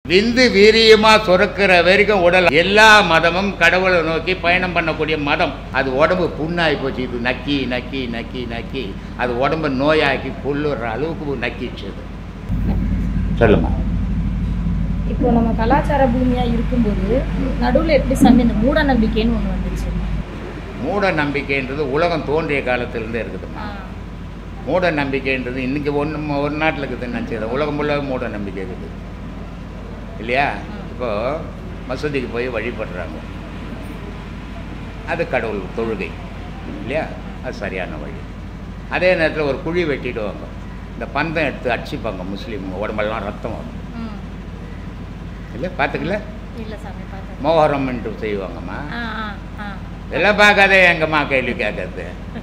விந்து வீரியமா சுரக்கிற வரைக்கும் உடல் எல்லா மதமும் கடவுளை நோக்கி பயணம் பண்ணக்கூடிய மதம் அது உடம்பு புண்ணாகி போச்சு இது நக்கி நக்கி நக்கி நக்கி அது உடம்பு நோயாக்கி கொல்லுற அளவுக்கு நக்கிச்சு அது சொல்லுமா இப்போ நம்ம கலாச்சார பூமியா இருக்கும்போது நடுவுல எப்படி சாமி இந்த மூட நம்பிக்கைன்னு ஒண்ணு வந்துருச்சு மூட நம்பிக்கைன்றது உலகம் தோன்றிய காலத்திலிருந்தே இருக்குதுமா மூட நம்பிக்கைன்றது இன்றைக்கி ஒன்று ஒரு நாட்டில் இருக்குதுன்னு நினச்சிக்கிறேன் உலகம் ஃபுல்லாக மூட நம்பிக்கை இருக்குது இல்லையா இப்போது மசூதிக்கு போய் வழிபடுறாங்க அது கடவுள் தொழுகை இல்லையா அது சரியான வழி அதே நேரத்தில் ஒரு குழி வெட்டிடுவாங்க இந்த பந்தம் எடுத்து அடிச்சுப்பாங்க முஸ்லீம் உடம்பெல்லாம் ரத்தம் வரும் ம். இல்லை பார்த்துக்கல இல்ல சாமி பார்த்தேன் மோகரம் என்று செய்வாங்கம்மா ஆ ஆ ஆ இதெல்லாம் பார்க்காதே எங்கம்மா கேள்வி கேட்கறது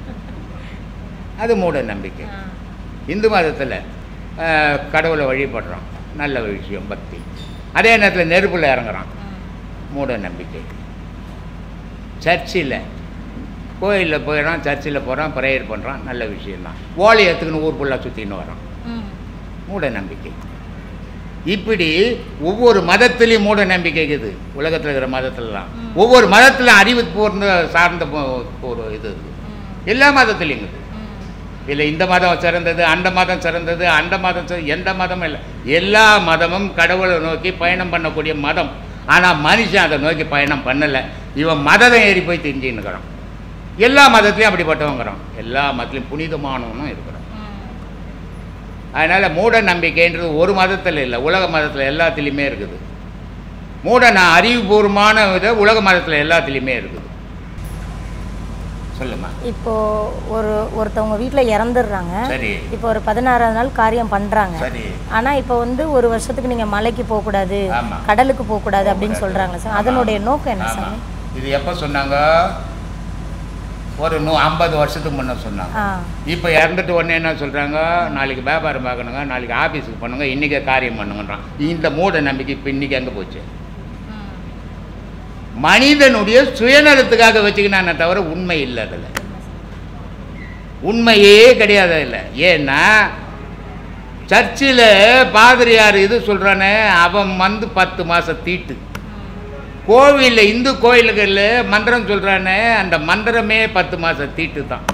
அது மூட நம்பிக்கை ஆ. இந்து மதத்தில் கடவுளை வழிபடுறான் நல்ல விஷயம் பக்தி அதே நேரத்தில் நெருப்பில் இறங்குறான் ம். மூட நம்பிக்கை சர்ச்சில் கோயிலில் போயிடறான் சர்ச்சில் போகிறான் ப்ரேயர் பண்ணுறான் நல்ல விஷயம்தான் ஓலை எடுத்துக்கின்னு ஊர் ஃபுல்லாக சுற்றின்னு வரான் ம். மூட நம்பிக்கை இப்படி ஒவ்வொரு மதத்திலையும் மூட நம்பிக்கை இருக்குது உலகத்தில் இருக்கிற மதத்துலலாம் ம். ஒவ்வொரு மதத்தில் அறிவு பூர்ந்த சார்ந்த போ- ஒரு இது இருக்குது ம். எல்லா மதத்துலையும் இருக்குது ம். இல்லை இந்த மதம் சிறந்தது அந்த மதம் சிறந்தது அந்த மதம் சிற- எந்த மதமும் இல்லை எல்லா மதமும் கடவுளை நோக்கி பயணம் பண்ணக்கூடிய மதம் ஆனால் மனுஷன் அதை நோக்கி பயணம் பண்ணலை இவன் மதத்தை ஏறி போய் தெரிஞ்சுன்னுக்கிறான் எல்லா மதத்துலையும் அப்படிப்பட்டவங்கிறான் எல்லா மதத்துலையும் புனிதமானவனும் இருக்கிறான் ம். அதனால் மூட நம்பிக்கைன்றது ஒரு மதத்தில் இல்லை உலக மதத்தில் எல்லாத்துலேயுமே இருக்குது மூட நான் அறிவுபூர்வமான இதை உலக மதத்தில் எல்லாத்துலேயுமே இருக்குது சொல்லுமா இப்போ ஒரு ஒருத்தவங்க வீட்ல இறந்துடுறாங்க சரி இப்போ ஒரு பதினாறாவது நாள் காரியம் பண்றாங்க சரி ஆனா இப்போ வந்து ஒரு வருஷத்துக்கு நீங்க மலைக்கு போக கூடாது ஆமா. கடலுக்கு போக கூடாது அப்படின்னு போகக்கூடாது. சொல்றாங்க சார் அதனுடைய நோக்கம் என்ன ஆமா. சாமி இது எப்போ சொன்னாங்க ஒரு நூ ஐம்பது வருஷத்துக்கு முன்ன சொன்னாங்க ஆ இப்போ இறந்துட்டு உடனே என்ன சொல்கிறாங்க நாளைக்கு வியாபாரம் பார்க்கணுங்க நாளைக்கு ஆஃபீஸுக்கு பண்ணுங்க இன்றைக்கே காரியம் பண்ணுங்கன்றான் இந்த மூட நம்பிக்கை இப்போ இன்றைக்கி எங்கே போச்சு ம். மனிதனுடைய சுயநலத்துக்காக வச்சுக்கினானே தவிர உண்மை இல்லை அதில் உண்மையே கிடையாது அதில் ஏன்னா சர்ச்சில் பாதிரியார் இது சொல்கிறானே அவன் வந்து பத்து மாதம் தீட்டு கோவிலில் இந்து கோயில்களில் மந்திரம் சொல்கிறானே அந்த மந்திரமே பத்து மாதம் தீட்டு தான்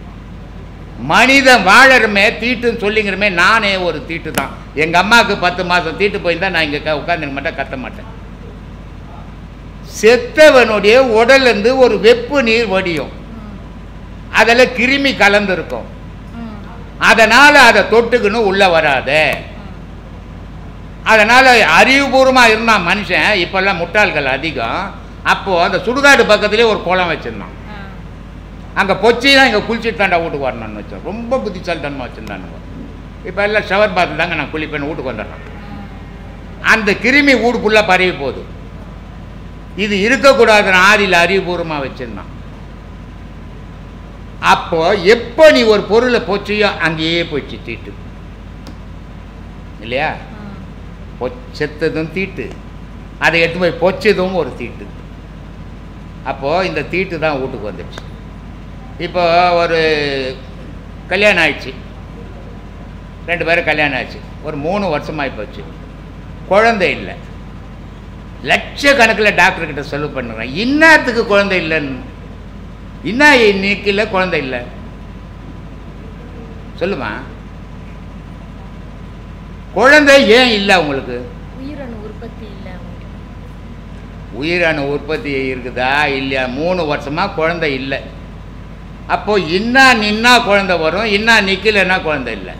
மனிதன் வாழறமே தீட்டுன்னு சொல்லிங்கிறமே நானே ஒரு தீட்டு தான் எங்கள் அம்மாவுக்கு பத்து மாதம் தீட்டு போயிருந்தா நான் இங்கே உட்காந்துக்க மாட்டேன் கத்த மாட்டேன் செத்தவனுடைய உடல்லேருந்து ஒரு வெப்பு நீர் வடியும் அதில் கிருமி கலந்துருக்கும் ம். அதனால் அதை தொட்டுக்குன்னு உள்ளே வராத அதனால் அறிவுபூர்வமாக இருந்தான் மனுஷன் இப்போல்லாம் முட்டாள்கள் அதிகம் அப்போது அந்த சுடுகாடு பக்கத்துலேயே ஒரு குளம் வச்சுருந்தான் ஆ. அங்கே பொச்சி தான் இங்கே குளிச்சுட்டு தாண்டா வீட்டுக்கு வரணும்னு வச்சோம் ரொம்ப புத்திசாலித்தனமாக வச்சுருந்தானுங்க இப்போ எல்லாம் ஷவர் பாத்து தாங்க நான் குளிப்பேன் வீட்டுக்கு வந்துடுறேன் அந்த கிருமி வீடு ஃபுல்லாக பரவி போகுது இது இருக்கக்கூடாதுன்னு ஆதியில் அறிவுபூர்வமாக வச்சுருந்தான் அப்போ எப்போ நீ ஒரு பொருளை பொச்சியோ அங்கேயே போயிடுச்சு தீட்டு இல்லையா ம். பொ- செத்ததும் தீட்டு அதை எடுத்து போய் பொச்சதும் ஒரு தீட்டு அப்போது இந்த தீட்டு தான் வீட்டுக்கு வந்துடுச்சு இப்போ ஒரு கல்யாணம் ஆயிடுச்சு ரெண்டு பேரும் கல்யாணம் ஆச்சு ஒரு மூணு வருஷமாகி போச்சு குழந்தை இல்லை லட்சக்கணக்கில் டாக்டர்கிட்ட செலவு பண்ணுறேன் இன்னாத்துக்கு குழந்தை இல்லைன்னு இன்னா இன்னைக்கு இல்லை குழந்தை இல்லை சொல்லுமா குழந்தை ஏன் இல்லை உங்களுக்கு உயிரணு உற்பத்தி இல்லை அவங்களுக்கு. உயிரணு உற்பத்தி இருக்குதா இல்லையா மூணு வருஷமாக குழந்தை இல்லை அப்போது இன்னா நின்னா குழந்தை வரும் இன்னா நிற்கலைன்னா குழந்தை இல்லை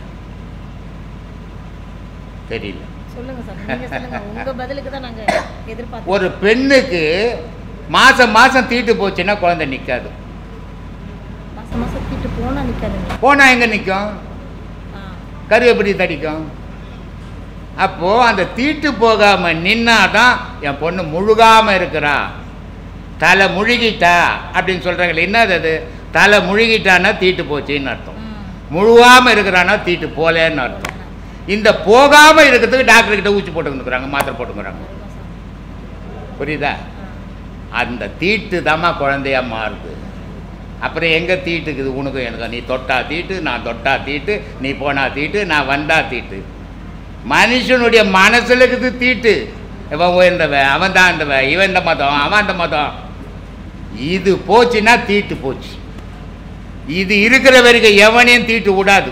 தெரியல சொல்லுங்க சார் நீங்க சொல்லுங்க உங்க பதிலுக்கு தான் நாங்க எதிர்பார்த்தோம் ஒரு பெண்ணுக்கு மாதம் மாதம் தீட்டு போச்சுன்னா குழந்தை நிற்காது மாசம் மாசம் தீட்டு போனா நிக்காதுங்க போனால் எங்கே நிற்கும் ஆ. கரு எப்படி தடிக்கும் அப்போது அந்த தீட்டு போகாமல் நின்னாதான் என் பொண்ணு முழுகாமல் இருக்கிறா தலை முழுகிட்டா அப்படின்னு சொல்கிறாங்களே என்னது அது தலை முழுகிட்டான்னா தீட்டு போச்சுன்னு அர்த்தம் ம். முழுகாமல் இருக்கிறான்னா தீட்டு போலேன்னு அர்த்தம் இந்த போகாமல் இருக்கிறதுக்கு டாக்டர் கிட்ட ஊசி போட்டுக்கிறாங்க மாத்திரை போட்டுக்கிறாங்க புரியுதா அந்த தீட்டு தாம்மா குழந்தையா மாறுது அப்புறம் எங்கே தீட்டுக்குது உனக்கும் எனக்கு நீ தொட்டா தீட்டு நான் தொட்டா தீட்டு நீ போனா தீட்டு நான் வந்தா தீட்டு மனுஷனுடைய மனசுல இருக்குது தீட்டு இவன் உயர்ந்தவன் அவன் தான் இந்தவன் இவன் இந்த மதம் அவன் அந்த மதம் இது போச்சுன்னா தீட்டு போச்சு இது இருக்கிற வரைக்கும் எவனையும் தீட்டு விடாது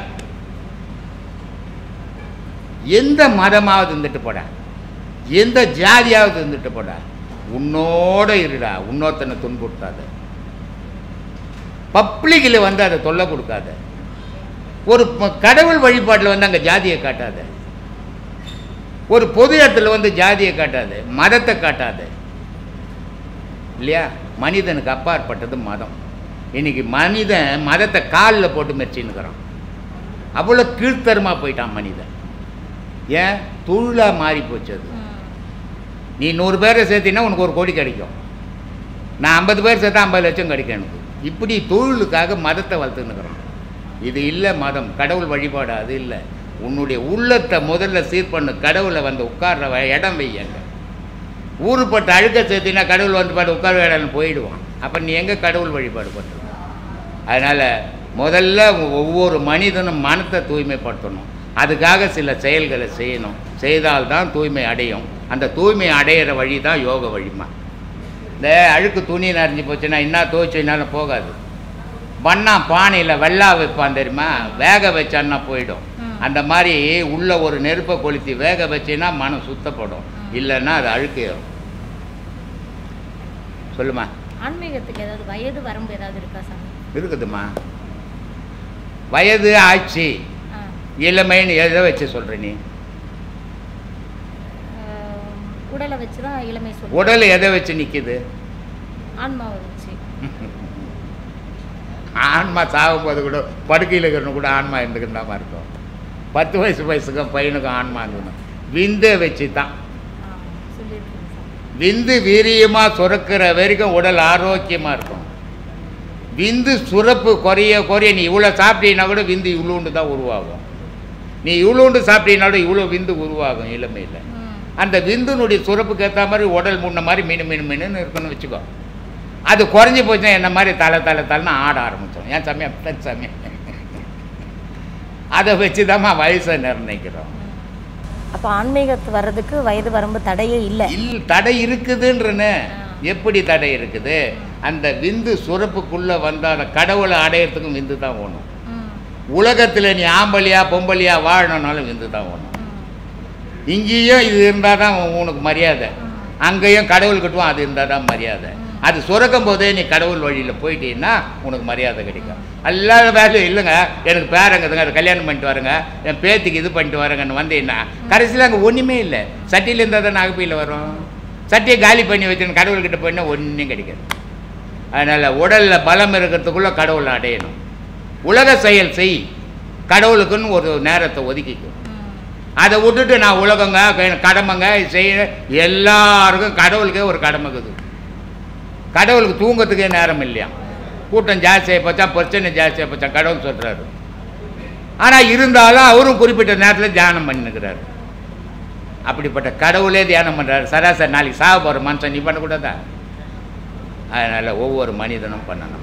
எந்த மதமாவது இருந்துட்டு போடா எந்த ஜாதியாவது இருந்துட்டு போடா உன்னோட இருடா இன்னொருத்தனை துன்புறுத்தாத பப்ளிக்கில் வந்து அதை தொல்லை கொடுக்காத ஒரு ப- கடவுள் வழிபாட்டில் வந்து அங்கே ஜாதியை காட்டாத ஒரு பொது இடத்துல வந்து ஜாதியை காட்டாத மதத்தை காட்டாத இல்லையா மனிதனுக்கு அப்பாற்பட்டது மதம் இன்னைக்கு மனிதன் மதத்தை காலில் போட்டு மெச்சின்னுக்கிறான் அவ்வளோ கீழ்த்தரமாக போயிட்டான் மனிதன் ஏன் தொழிலாக மாறி போச்சு அது ம். நீ நூறு பேரை சேர்த்தினா உனக்கு ஒரு கோடி கிடைக்கும் நான் ஐம்பது பேர் சேர்த்தா ஐம்பது லட்சம் கிடைக்கும் எனக்கு இப்படி தொழிலுக்காக மதத்தை வளர்த்துன்னுக்குறோம் இது இல்லை மதம் கடவுள் வழிபாடு அது இல்லை உன்னுடைய உள்ளத்தை முதல்ல சீர் பண்ணு கடவுளை வந்து உட்கார்ற வ- இடம் வையங்க ஊருப்பட்ட அழுக்க சேர்த்தினா கடவுள் வந்து பாட்டு உட்கார இடம்னு போயிடுவான் அப்போ நீ எங்கே கடவுள் வழிபாடு பண்ணுற அதனால் முதல்ல ஒ- ஒவ்வொரு மனிதனும் மனத்தை தூய்மைப்படுத்தணும் அதுக்காக சில செயல்களை செய்யணும் செய்தால்தான் தூய்மை அடையும் அந்த தூய்மை அடையிற வழி தான் யோக வழிமா இந்த அழுக்கு துணி நனைஞ்சு போச்சுன்னா என்ன துவைச்சினாலும் போகாது வண்ணா பானையில் வெள்ளா வைப்பான் தெரியுமா வேக வச்சான்னா போயிடும் ம். அந்த மாதிரி உள்ள ஒரு நெருப்பை கொளுத்தி வேக வச்சின்னா மனம் சுத்தப்படும் இல்லைன்னா அது அழுக்கு ஏறும் சொல்லுமா ஆன்மீகத்துக்கு ஏதாவது வயது வரம்பு ஏதாவது இருக்கா சாமி இருக்குதுமா வயது ஆட்சி ஆ. இளமைன்னு எதை வச்சு சொல்கிற நீ ஆஹ், உடலை வச்சு தான் இளமை சொல்லுவோம் உடல் எதை வச்சு நிற்கிது ஆன்மாவை வச்சு ஆன்மா சாகும்போது கூட படுக்கையில் இருக்கிறவங்க கூட ஆன்மா இருந்துக்கிட்டு இருக்கும் பத்து வயசு வயசுக்கும் பையனுக்கும் ஆன்மா இருந்துக்கணும் விந்தை வச்சு தான் ஆ, சொல்லியிருக்கீங்க சாமி விந்து வீரியமாக சுரக்கிற வரைக்கும் உடல் ஆரோக்கியமாக இருக்கும் விந்து சுரப்பு குறைய குறைய நீ இவ்வளோ சாப்பிட்டீங்கன்னா கூட விந்து இவ்வளோண்டு தான் உருவாகும் நீ இவ்வளோண்டு சாப்பிட்டீங்கன்னா கூட இவ்வளோ விந்து உருவாகும் இளமையில் ம். அந்த விந்துனுடைய சுரப்புக்கு ஏற்ற மாதிரி உடல் முன்ன மாதிரி மீன் மீன் மீனுன்னு இருக்குன்னு வச்சுக்கோ அது குறைஞ்சி போச்சுன்னா என்ன மாதிரி தலை தலை தலைன்னு ஆட ஆரம்பிச்சோம் ஏன் சாமி அப்படித்தான் சாமி அதை வச்சு தாம்மா வயசை நிர்ணயிக்கிறோம் அப்போ ஆன்மீகத்து வர்றதுக்கு வயது வரம்பு தடையே இல்லை இல் தடை இருக்குதுன்றனே ஆ. எப்படி தடை இருக்குது அந்த விந்து சுரப்புக்குள்ளே வந்தால் அந்த கடவுளை அடையிறதுக்கும் விந்து தான் வேணும் ம். உலகத்தில் நீ ஆம்பளியா பொம்பளையா வாழணும்னாலும் விந்து தான் வேணும் ம். இங்கேயும் இது இருந்தால் தான் உனக்கு மரியாதை ம். அங்கேயும் கடவுள் கிட்டுவோம் அது இருந்தால் தான் மரியாதை அது சுரக்கும் போதே நீ கடவுள் வழியில் போயிட்டீன்னா உனக்கு மரியாதை கிடைக்கும் எல்லா வேலையும் இல்லைங்க எனக்கு பேரங்குதுங்க அதை கல்யாணம் பண்ணிட்டு வரேங்க என் பேத்திக்கு இது பண்ணிட்டு வரேங்கன்னு வந்தீங்கன்னா கடைசியில் அங்கே ஒன்றுமே இல்லை சட்டியில் இருந்தால் தான் நகைப்பையில் வரும் சட்டியை காலி பண்ணி வச்சுன்னு கடவுள்கிட்ட போயின்னா ஒன்றும் கிடைக்காது அதனால் உடலில் பலம் இருக்கிறதுக்குள்ளே கடவுளை அடையணும் உலக செயல் செய் கடவுளுக்குன்னு ஒரு நேரத்தை ஒதுக்கிக்கும் ம். அதை விட்டுட்டு நான் உலகங்க க- கடமைங்க செய்ய எல்லாருக்கும் கடவுளுக்கே ஒரு கடமை இருக்குது கடவுளுக்கு தூங்கத்துக்கே நேரம் இல்லையா கூட்டம் ஜாஸ்தியாக போச்சா பிரச்சனை ஜாஸ்தியாக போச்சா கடவுள் சொல்கிறாரு ஆனால் இருந்தாலும் அவரும் குறிப்பிட்ட நேரத்தில் தியானம் பண்ணிக்கிறாரு அப்படிப்பட்ட கடவுளே தியானம் பண்ணுறாரு சராசரி நாளைக்கு சாக போகிற மனுஷன் நீ பண்ணக்கூடாதா அதனால் ஒவ்வொரு மனிதனும் பண்ணணும்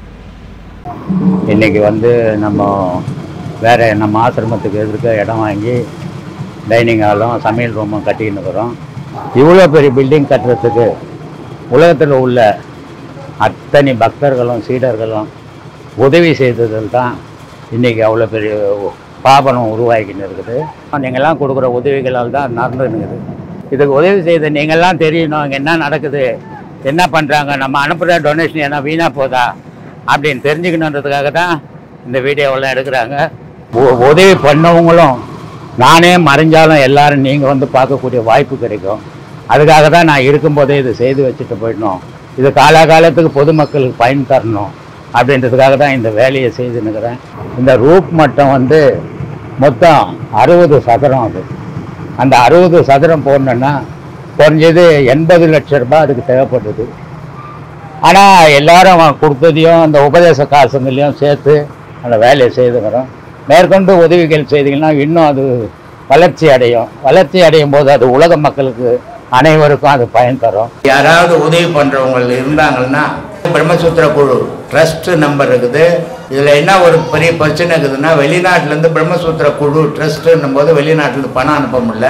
இன்றைக்கி வந்து நம்ம வேறு நம்ம ஆசிரமத்துக்கு எதிர்க்க இடம் வாங்கி டைனிங் ஹாலும் சமையல் ரூமும் கட்டிக்கின்னு இருக்கிறோம் இவ்வளோ பெரிய பில்டிங் கட்டுறதுக்கு உலகத்தில் உள்ள அத்தனை பக்தர்களும் சீடர்களும் உதவி செய்ததில் தான் இன்றைக்கி அவ்வளோ பெரிய பாபனம் உருவாகிக்கின்னு இருக்குது நீங்கள்லாம் கொடுக்குற உதவிகளால் தான் நடந்துனுக்குது இதுக்கு உதவி செய்த நீங்கள்லாம் தெரியணும் இங்கே என்ன நடக்குது என்ன பண்ணுறாங்க நம்ம அனுப்புகிற டொனேஷன் என்ன வீணாக போதா அப்படின்னு தெரிஞ்சுக்கணுன்றதுக்காக தான் இந்த வீடியோவெல்லாம் எடுக்கிறாங்க உ- உதவி பண்ணவங்களும் நானே மறைஞ்சாலும் எல்லாரும் நீங்கள் வந்து பார்க்கக்கூடிய வாய்ப்பு கிடைக்கும் அதுக்காக தான் நான் இருக்கும்போதே இது செய்து வச்சுட்டு போயிடணும் இது காலாகாலத்துக்கு பொதுமக்களுக்கு பயன் தரணும் அப்படின்றதுக்காக தான் இந்த வேலையை செய்துன்னுக்கிறேன் இந்த ரூப் மட்டும் வந்து மொத்தம் அறுபது சதுரம் அது அந்த அறுபது சதுரம் போடணுன்னா குறைஞ்சது எண்பது லட்ச ரூபாய் அதுக்கு தேவைப்படுது ஆனால் எல்லாரும் கொடுத்ததையும் அந்த உபதேச காசுங்களையும் சேர்த்து அந்த வேலையை செய்துக்கிறோம் மேற்கொண்டு உதவிகள் செய்தீங்கன்னா இன்னும் அது வளர்ச்சி அடையும் வளர்ச்சி அடையும் போது அது உலக மக்களுக்கு அனைவருக்கும் அது பயன் தரும் யாராவது உதவி பண்ணுறவங்க இருந்தாங்கன்னா பிரம்மசூத்திர குழு ட்ரஸ்ட் நம்பர் இருக்குது இதில் என்ன ஒரு பெரிய பிரச்சனை இருக்குதுன்னா வெளிநாட்டிலேருந்து பிரம்மசூத்திர குழு ட்ரஸ்ட்டுன்னும் போது வெளிநாட்டிலேருந்து பணம் அனுப்ப முடியல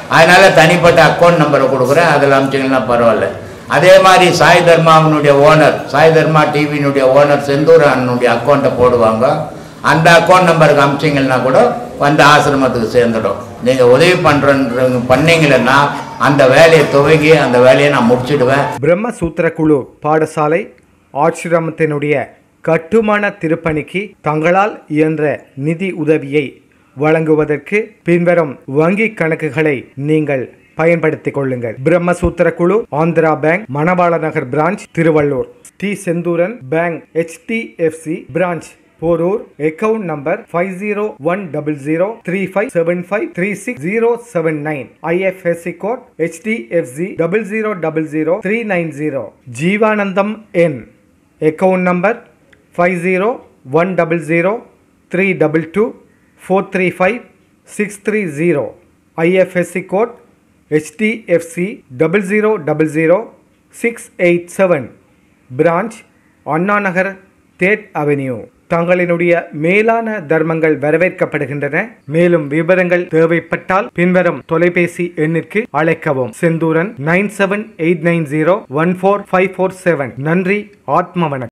அதனால் தனிப்பட்ட அக்கௌண்ட் நம்பரை கொடுக்குறேன் அதில் அமிச்சிங்கன்னா பரவாயில்ல அதே மாதிரி சாய் தர்மாவினுடைய ஓனர் சாய் தர்மா டிவியினுடைய ஓனர் செந்தூர் அண்ணனுடைய அக்கௌண்ட்டை போடுவாங்க அந்த அக்கௌண்ட் நம்பருக்கு அமிச்சிங்கன்னா கூட வந்து ஆசிரமத்துக்கு சேர்ந்துடும் நீங்கள் உதவி பண்ணுறன்ற பண்ணீங்கன்னா அந்த வேலையை துவங்கி அந்த வேலையை நான் முடிச்சிடுவேன் பிரம்மசூத்திர குழு பாடசாலை ஆசிரமத்தினுடைய கட்டுமான திருப்பணிக்கு தங்களால் இயன்ற நிதி உதவியை வழங்குவதற்கு பின்வரும் வங்கி கணக்குகளை நீங்கள் பயன்படுத்திக் கொள்ளுங்கள் பிரம்மசூத்திர குழு Andhra bank Manavala Nagar branch Tiruvallur T Senthuran bank HDFC branch Porur account number five zero one double zero three five seven five three six zero seven nine IFSC code HDFC double zero double zero three nine zero Jeevanandam என் account number five zero one double zero three double two four three five six three zero IFSC code HDFC double zero double zero six eight seven branch Anna Nagar தேட் avenue தங்களினுடைய மேலான தர்மங்கள் வரவேற்கப்படுகின்றன மேலும் விவரங்கள் தேவைப்பட்டால் பின்வரும் தொலைபேசி எண்ணிற்கு அழைக்கவும் Senthuran nine seven eight nine zero one four five four seven நன்றி ஆத்ம வணக்கம்